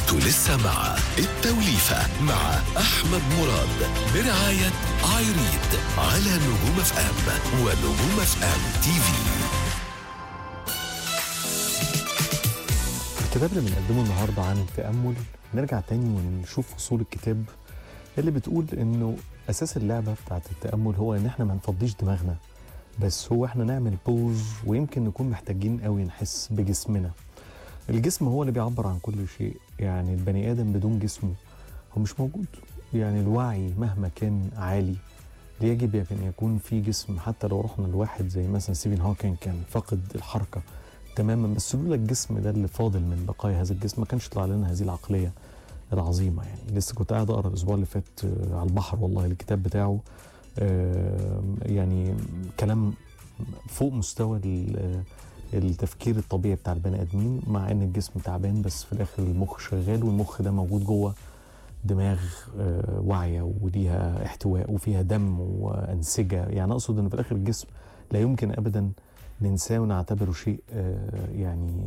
انتوا لسه مع التوليفة مع أحمد مراد برعاية عايريد على نجوم اف ام ونجوم اف ام تي في الكتاب اللي بنقدمه النهارده عن التأمل نرجع تاني ونشوف فصول الكتاب اللي بتقول انه اساس اللعبه بتاعت التأمل هو ان احنا ما نفضيش دماغنا بس هو احنا نعمل بوز ويمكن نكون محتاجين قوي نحس بجسمنا الجسم هو اللي بيعبر عن كل شيء يعني البني ادم بدون جسمه هو مش موجود يعني الوعي مهما كان عالي يجب ان يكون في جسم حتى لو رحنا لواحد زي مثلا ستيفن هوكينج كان فاقد الحركه تماما بس لولا الجسم ده اللي فاضل من بقايا هذا الجسم ما كانش طلع لنا هذه العقليه العظيمه يعني لسه كنت قاعد اقرا الاسبوع اللي فات آه، على البحر والله الكتاب بتاعه آه، يعني كلام فوق مستوى ال- التفكير الطبيعي بتاع البني ادمين مع ان الجسم تعبان بس في الاخر المخ شغال والمخ ده موجود جوه دماغ آه، واعيه وليها احتواء وفيها دم وانسجه يعني اقصد ان في الاخر الجسم لا يمكن ابدا ننساه ونعتبره شيء آه، يعني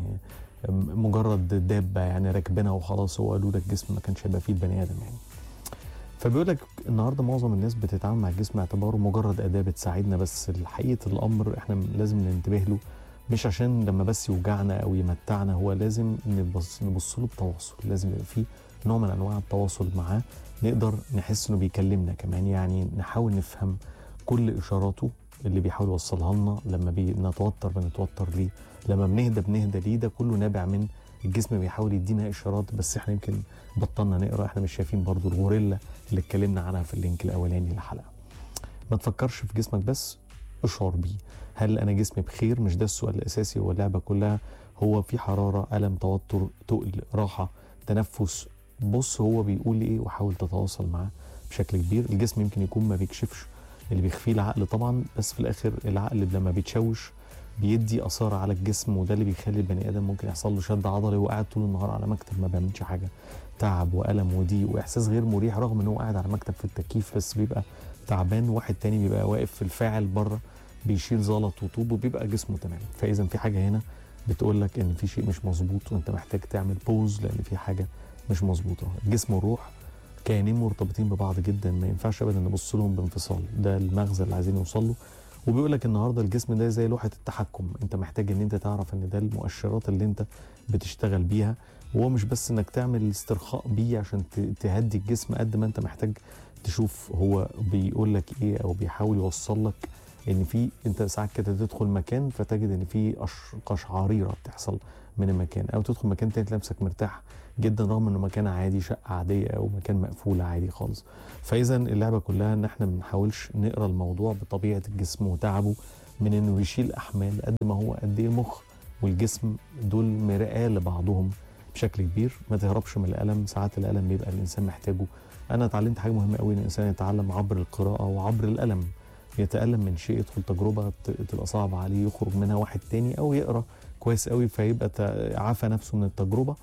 مجرد دابه يعني راكبينها وخلاص هو قالوا لك الجسم ما كانش هيبقى فيه البني ادم يعني فبيقول لك النهارده معظم الناس بتتعامل مع الجسم اعتباره مجرد اداه بتساعدنا بس حقيقه الامر احنا لازم ننتبه له مش عشان لما بس يوجعنا او يمتعنا هو لازم نبص نبص له بتواصل لازم يبقى فيه نوع من انواع التواصل معاه نقدر نحس انه بيكلمنا كمان يعني نحاول نفهم كل اشاراته اللي بيحاول يوصلها لنا لما بنتوتر بنتوتر ليه لما بنهدى بنهدى ليه ده كله نابع من الجسم بيحاول يدينا اشارات بس احنا يمكن بطلنا نقرا احنا مش شايفين برضو الغوريلا اللي اتكلمنا عنها في اللينك الاولاني للحلقه ما تفكرش في جسمك بس اشعر بيه هل انا جسمي بخير مش ده السؤال الاساسي هو اللعبه كلها هو في حراره الم توتر تقل راحه تنفس بص هو بيقول لي ايه وحاول تتواصل معاه بشكل كبير الجسم يمكن يكون ما بيكشفش اللي بيخفيه العقل طبعا بس في الاخر العقل لما بيتشوش بيدي اثار على الجسم وده اللي بيخلي البني ادم ممكن يحصل له شد عضلي وقاعد طول النهار على مكتب ما بيعملش حاجه تعب والم وضيق واحساس غير مريح رغم ان هو قاعد على مكتب في التكييف بس بيبقى تعبان واحد تاني بيبقى واقف في الفاعل بره بيشيل زلط وطوب وبيبقى جسمه تمام فاذا في حاجه هنا بتقول لك ان في شيء مش مظبوط وانت محتاج تعمل بوز لان في حاجه مش مظبوطه الجسم والروح كيانين مرتبطين ببعض جدا ما ينفعش ابدا نبص لهم بانفصال ده المغزى اللي عايزين نوصل له وبيقول لك النهارده الجسم ده زي لوحه التحكم انت محتاج ان انت تعرف ان ده المؤشرات اللي انت بتشتغل بيها وهو مش بس انك تعمل استرخاء بيه عشان ت- تهدي الجسم قد ما انت محتاج تشوف هو بيقول لك ايه او بيحاول يوصل لك ان في انت ساعات كده تدخل مكان فتجد ان في أش- قشعريره بتحصل من المكان او تدخل مكان تاني تلاقي نفسك مرتاح جدا رغم انه مكان عادي شقه عاديه او مكان مقفول عادي خالص فاذا اللعبه كلها ان احنا ما بنحاولش نقرا الموضوع بطبيعه الجسم وتعبه من انه يشيل احمال قد ما هو قد ايه المخ والجسم دول مرآة لبعضهم بشكل كبير ما تهربش من الالم ساعات الالم بيبقى الانسان محتاجه انا اتعلمت حاجه مهمه قوي ان الانسان يتعلم عبر القراءه وعبر الالم يتالم من شيء يدخل تجربه ت- تبقى صعبه عليه يخرج منها واحد تاني او يقرا كويس قوي فيبقى تا- عافى نفسه من التجربه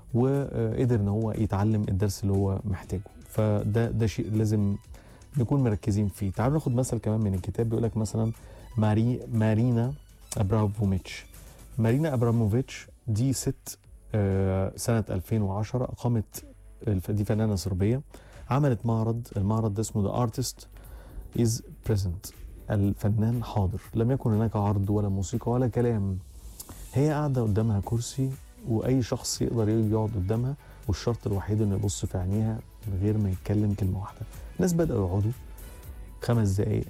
وقدر ان هو يتعلم الدرس اللي هو محتاجه فده ده شيء لازم نكون مركزين فيه تعالوا ناخد مثل كمان من الكتاب بيقول لك مثلا ماري مارينا ابراموفيتش مارينا ابراموفيتش دي ست آه، سنه 2010 اقامت الف- دي فنانه صربيه عملت معرض المعرض ده اسمه ذا ارتست از بريزنت الفنان حاضر لم يكن هناك عرض ولا موسيقى ولا كلام هي قاعده قدامها كرسي واي شخص يقدر يجي يقعد قدامها والشرط الوحيد انه يبص في عينيها من غير ما يتكلم كلمه واحده الناس بداوا يقعدوا خمس دقائق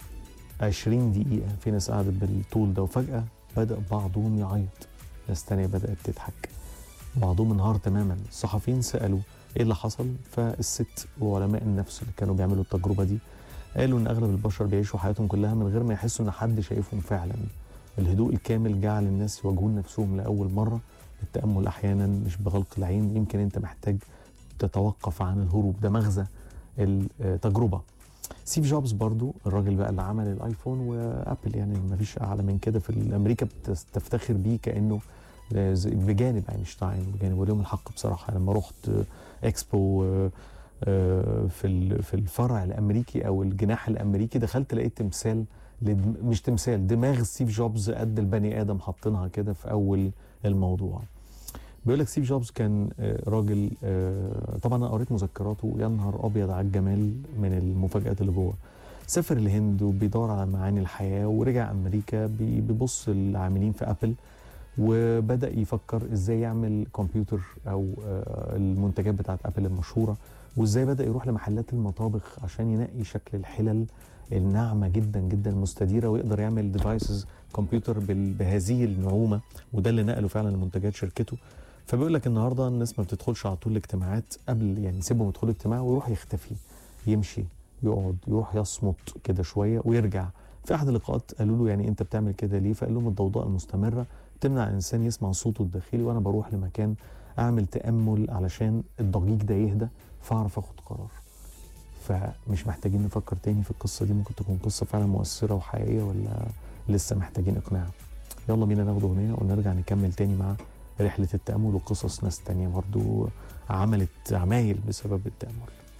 20 دقيقه في ناس قعدت بالطول ده وفجاه بدا بعضهم يعيط ناس تانية بدات تضحك بعضهم انهار تماما الصحفيين سالوا ايه اللي حصل فالست وعلماء النفس اللي كانوا بيعملوا التجربه دي قالوا ان اغلب البشر بيعيشوا حياتهم كلها من غير ما يحسوا ان حد شايفهم فعلا الهدوء الكامل جعل الناس يواجهون نفسهم لاول مره التامل احيانا مش بغلق العين يمكن انت محتاج تتوقف عن الهروب ده مغزى التجربه ستيف جوبز برضو الراجل بقى اللي عمل الايفون وابل يعني ما فيش اعلى من كده في امريكا بتفتخر بيه كانه زي- بجانب اينشتاين بجانب وليهم الحق بصراحه لما رحت اكسبو آه، آه، في ال- في الفرع الامريكي او الجناح الامريكي دخلت لقيت تمثال لدم- مش تمثال دماغ ستيف جوبز قد البني ادم حاطينها كده في اول الموضوع بيقول لك ستيف جوبز كان آه، راجل آه، طبعا انا قريت مذكراته يا نهار ابيض على الجمال من المفاجات اللي جوه سافر الهند وبيدور على معاني الحياه ورجع امريكا بي- بيبص للعاملين في ابل وبدا يفكر ازاي يعمل كمبيوتر او آه، المنتجات بتاعت ابل المشهوره وازاي بدا يروح لمحلات المطابخ عشان ينقي شكل الحلل الناعمه جدا جدا مستديره ويقدر يعمل ديفايسز كمبيوتر بال- بهذه النعومه وده اللي نقله فعلا لمنتجات شركته فبيقول لك النهارده الناس ما بتدخلش على طول الاجتماعات قبل يعني يسيبهم يدخلوا اجتماع ويروح يختفي يمشي يقعد يروح يصمت كده شويه ويرجع في احد اللقاءات قالوا له يعني انت بتعمل كده ليه فقال لهم الضوضاء المستمره تمنع الانسان يسمع صوته الداخلي وانا بروح لمكان اعمل تامل علشان الضجيج ده يهدى فاعرف اخد قرار فمش محتاجين نفكر تاني في القصه دي ممكن تكون قصه فعلا مؤثره وحقيقيه ولا لسه محتاجين اقناع يلا بينا ناخد اغنيه ونرجع نكمل تاني مع رحله التامل وقصص ناس تانية برضو عملت عمايل بسبب التامل